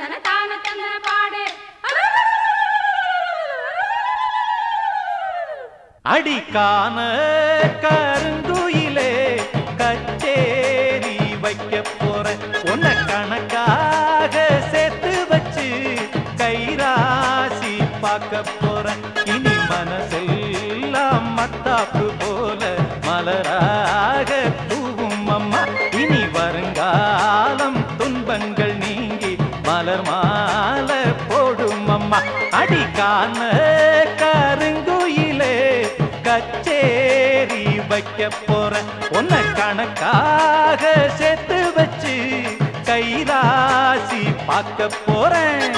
தந்தன தான தந்தன பாடு அடிக்கான கருங்குயிலே கச்சேரி வைக்க போற உன்னை கணக்காக சேர்த்து வச்சு கைராசி பார்க்க போற இனி மனசெல்லாம் மத்தாப்பு போல மலராக பூவும் அம்மா இனி வருங்காலம் துன்பங்கள் நீங்கி மலர் மாலை போடும் அம்மா அடிக்கான கருங்குயிலே கச்சேரி வைக்க போற உன்னை கணக்காக சேர்த்து வச்சு கைராசி பார்க்க போறேன்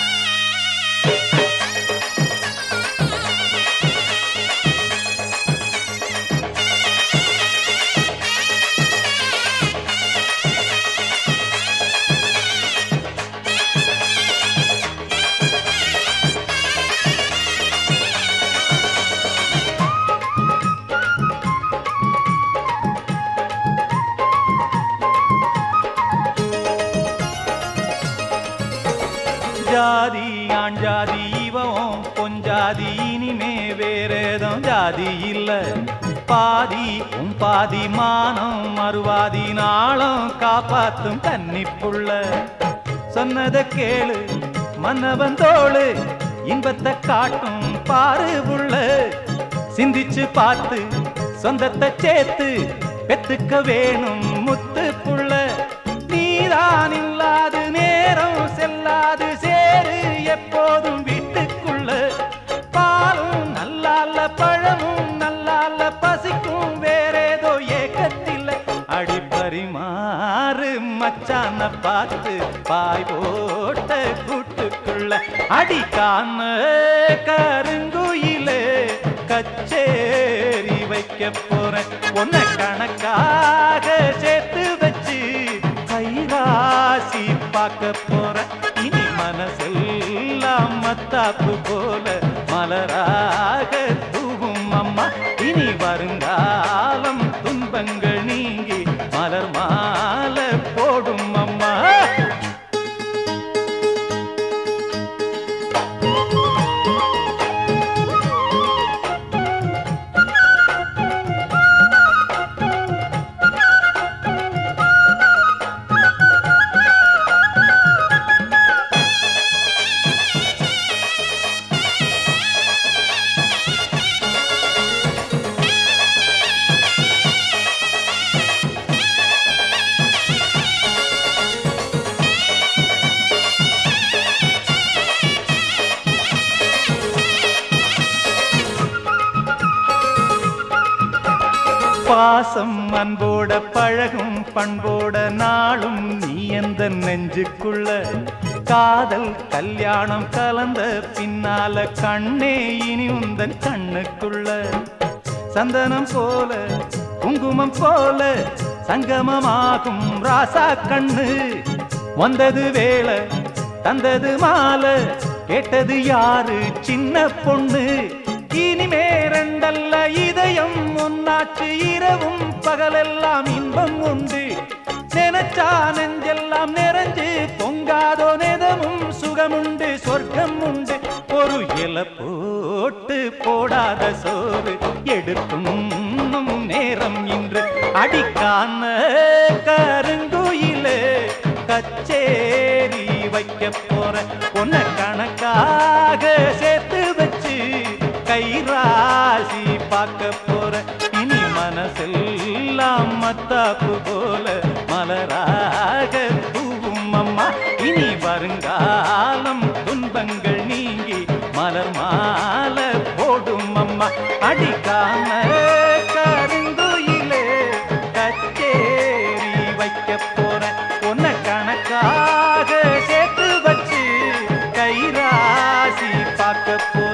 ஜாதி ஆண் ஜாதி இவன் பொஞ்சாதி இனிமே வேறேதும் ஜாதி இல்ல பாதி உன் பாதி மானம் மறுவாதி நாளும் காப்பாத்தும் கன்னிப்புள்ள சொன்னத கேளு மன்னவன் தோளு இன்பத்தை காட்டும் பாரு புள்ள சிந்திச்சு பார்த்து சொந்தத்தை சேர்த்து பெத்துக்க வேணும் முத்து புள்ள நீதான் இல்லாது நேரம் செல்லாது சேரு எப்போதும் வீட்டுக்குள்ள பாலும் நல்லால பழமும் நல்லால பசிக்கும் வேறேதோ ஏக்கத்தில் அடிப்பரிமாறு மச்சான பார்த்து பாய் போட்ட கூட்டுக்குள்ள அடிக்கான கருங்குயிலே கச்சேரி வைக்க போறேன் உன்னை கணக்காக சேர்த்து வச்சு கைராசி பார்க்க போறேன் இனி மனசெல்லாம் மத்தாப்பு போல மலராக தூவும் அம்மா இனி வருங்காலம் துன்பங்கள் நீங்கி மலர் மாலை போடும் அம்மா பாசம் அன்போட பழகும் பண்போட நாளும் நீ எந்த நெஞ்சுக்குள்ள காதல் கல்யாணம் கலந்த பின்னால கண்ணே இனி உந்தன் கண்ணுக்குள்ள சந்தனம் போல குங்குமம் போல சங்கமமாகும் ராசா கண்ணு வந்தது வேலை தந்தது மாலை கேட்டது யாரு சின்ன பொண்ணு இனிமே ரெண்டல்ல இதயம் ஒன்னாச்சு இரவும் பகலெல்லாம் இன்பம் உண்டு நினைச்சா நெஞ்செல்லாம் நிறைஞ்சு பொங்காதோ நெதமும் சுகமுண்டு சொர்க்கம் உண்டு ஒரு இலை போட்டு போடாத சோறு எடுக்கும் நேரம் இன்று அடிக்கான கருங்குயிலே கச்சேரி வைக்க போற உன்னை கணக்காக சேர்த்து வச்சு கைராசி பார்க்க போற இனி மனசெல்லாம் மத்தாப்பு போல மலராக தூவும் அம்மா இனி வருங்காலம் துன்பங்கள் நீங்கி மலர் மாலை போடும் அம்மா அடிக்காம கருங்குயிலே கச்சேரி வைக்க போற உன்னை கணக்காக சேர்த்து வச்சு கைராசி பார்க்க போற